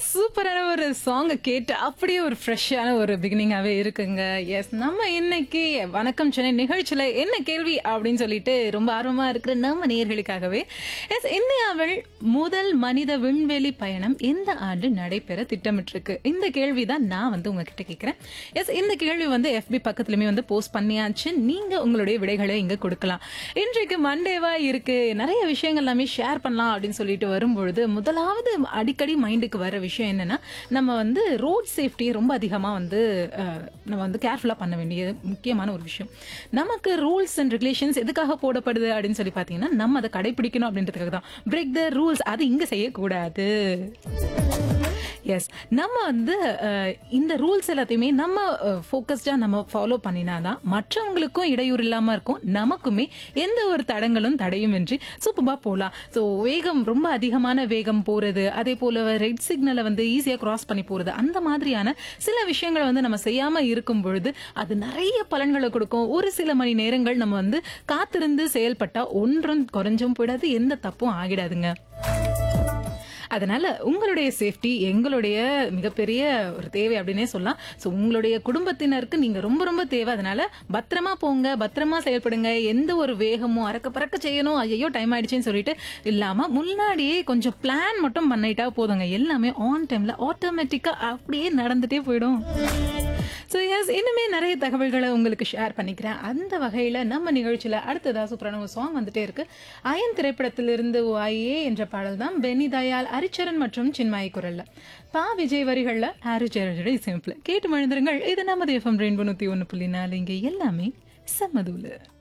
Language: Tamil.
எஸ் சூப்பரான ஒரு சாங்கை கேட்டு அப்படியே ஒரு ஃப்ரெஷ்ஷான ஒரு பிகினிங்காகவே இருக்குங்க எஸ் நம்ம இன்னைக்கு வணக்கம் சென்னை நிகழ்ச்சியில் என்ன கேள்வி அப்படின்னு சொல்லிட்டு ரொம்ப ஆர்வமாக இருக்கிற நம்ம நேர்களுக்காகவே எஸ் இந்தியாவில் முதல் மனித விண்வெளி பயணம் எந்த ஆண்டு நடைபெற திட்டமிட்டிருக்கு இந்த கேள்வி தான் நான் வந்து உங்ககிட்ட கேட்குறேன் எஸ் இந்த கேள்வி வந்து எஃபி பக்கத்துலையுமே வந்து போஸ்ட் பண்ணியாச்சு நீங்கள் உங்களுடைய விடைகளை இங்கே கொடுக்கலாம் இன்றைக்கு மண்டேவா இருக்கு நிறைய விஷயங்கள் எல்லாமே ஷேர் பண்ணலாம் அப்படின்னு சொல்லிட்டு வரும்பொழுது முதலாவது அடிக்கடி மைண்டுக்கு வர விஷயம் என்னன்னா நம்ம வந்து ரோட் சேஃப்டி ரொம்ப அதிகமாக வந்து அஹ், நம்ம வந்து கேர்ஃபுல்லாக பண்ண வேண்டிய முக்கியமான ஒரு விஷயம் நமக்கு ரூல்ஸ் அண்ட் ரெகுலேஷன்ஸ் எதுக்காக போடப்படுது அப்படின்னு சொல்லி பார்த்தீங்கன்னா நம்ம அதை கடைபிடிக்கணும் அப்படின்றதுக்காக தான் பிரேக் த ரூல்ஸ் அது இங்கே செய்யக்கூடாது எஸ் நம்ம வந்து அஹ், இந்த ரூல்ஸ் எல்லாத்தையுமே நம்ம ஃபோக்கஸ்டாக நம்ம ஃபாலோ பண்ணினாதான் மற்றவங்களுக்கும் இடையூறு இல்லாமல் இருக்கும் நமக்குமே எந்த ஒரு தடங்களும் தடையும் இன்றி சூப்பராக போகலாம் ஸோ வேகம் ரொம்ப அதிகமான வேகம் போகிறது அதே போல் ரெட் சிக்னலை வந்து ஈஸியாக கிராஸ் பண்ணி போகிறது அந்த மாதிரியான சில விஷயங்களை வந்து நம்ம செய்யாமல் இருக்கும் பொழுது அது நிறைய பலன்களை கொடுக்கும் ஒரு சில மணி நேரங்கள் நம்ம வந்து காத்திருந்து செயல்பட்டால் ஒன்றும் குறைஞ்சும் போயிடாது எந்த தப்பும் ஆகிடாதுங்க அதனால உங்களுடைய சேஃப்டி எங்களுடைய மிகப்பெரிய ஒரு தேவை அப்படின்னே சொல்லலாம் ஸோ உங்களுடைய குடும்பத்தினருக்கு நீங்க ரொம்ப ரொம்ப தேவை அதனால பத்திரமா போங்க பத்திரமா செயல்படுங்க எந்த ஒரு வேகமும் அறக்க பறக்க செய்யணும் ஐயோ டைம் ஆயிடுச்சுன்னு சொல்லிட்டு இல்லாம முன்னாடியே கொஞ்சம் பிளான் மட்டும் பண்ணிட்டா போதுங்க எல்லாமே ஆன் டைம்ல ஆட்டோமேட்டிக்கா அப்படியே நடந்துட்டே போயிடும் ஸோ எஸ் இன்னுமே நிறைய தகவல்களை உங்களுக்கு ஷேர் பண்ணிக்கிறேன் அந்த வகையில் நம்ம நிகழ்ச்சியில் அடுத்ததாக சூப்பரான ஒரு சாங் வந்துட்டே இருக்கு அயன் திரைப்படத்திலிருந்து ஐஏ என்ற பாடல் தான் பெனி தயால் ஹரிச்சரன் மற்றும் சின்மாயி குரல்ல பா விஜய் வரிகளில் ஹரிச்சரனுடைய இசையமைப்பில் கேட்டு மழுந்துருங்கள் இது நமது எஃப்எம் ரெயின்போ நூற்றி ஒன்று புள்ளி நாலு இங்கே எல்லாமே செம்மதூலு